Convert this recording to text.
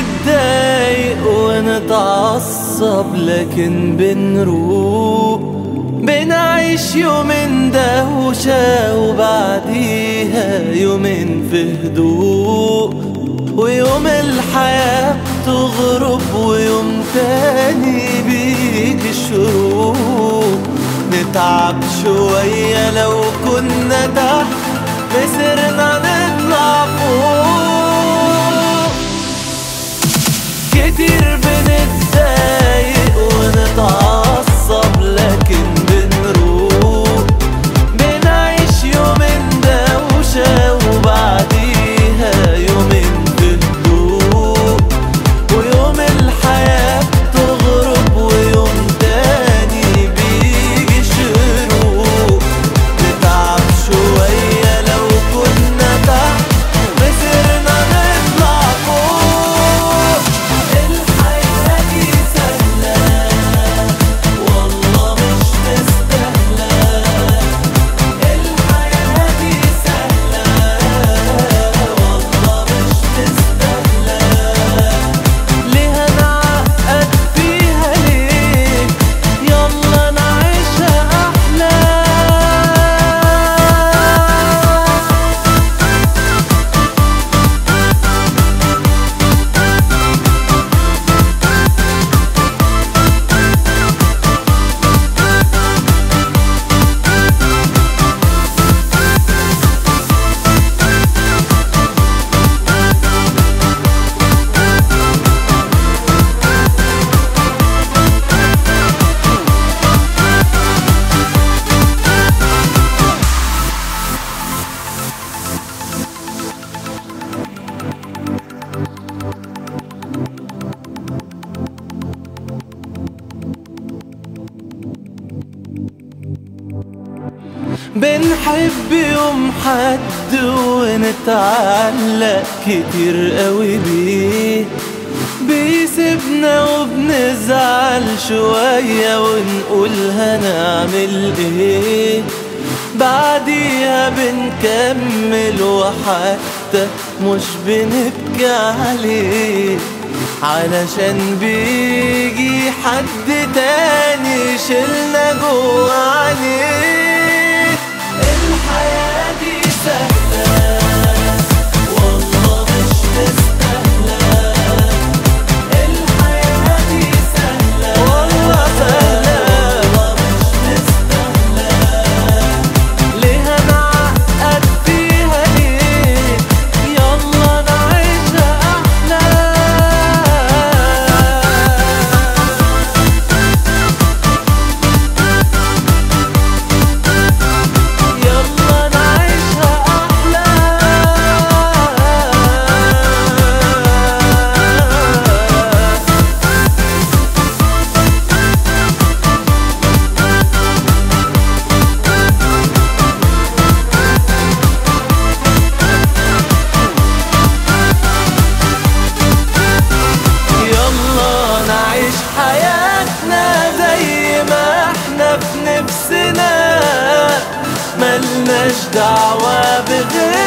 بنتضايق ونتعصب لكن بنروق بنعيش يومين دوشة وبعديها يومين في هدوء ويوم الحياة بتغرب ويوم تاني بيجي الشروق نتعب شوية لو كنا تحت مسرنا نطلع فوق كتير بنتضايق ونتعصب لكن بنروق بنعيش يومين دوشة وبعديها يومين بهدوء ويوم الحياة بتغرب ويوم تاني بيجي شروق نتعب شوية لو كنا تحت مسرنا نطلع فوق الحياة دي سهلة والله مش مستاهلة الحياة دي سهلة والله مش مستاهلة ليه نعقد فيها ليه يلا نعيشها أحلى بنحب يوم حد ونتعلق كتير قوي بيه بيسيبنا وبنزعل شوية ونقول هنعمل ايه بعديها بنكمل وحتى مش بنبكي عليه علشان بيجي حد تاني شلنا جوا عينيه الحياة دي سهلة والله مش مستاهلة الحياة دي سهلة والله سهلة والله مش مستاهلة ليه نعقد فيها ليه يلا نعيشها أحلى يلا نعيشها أحلى يلا نعيش حياتنا زي ما احنا في نفسنا ملناش دعوة بغير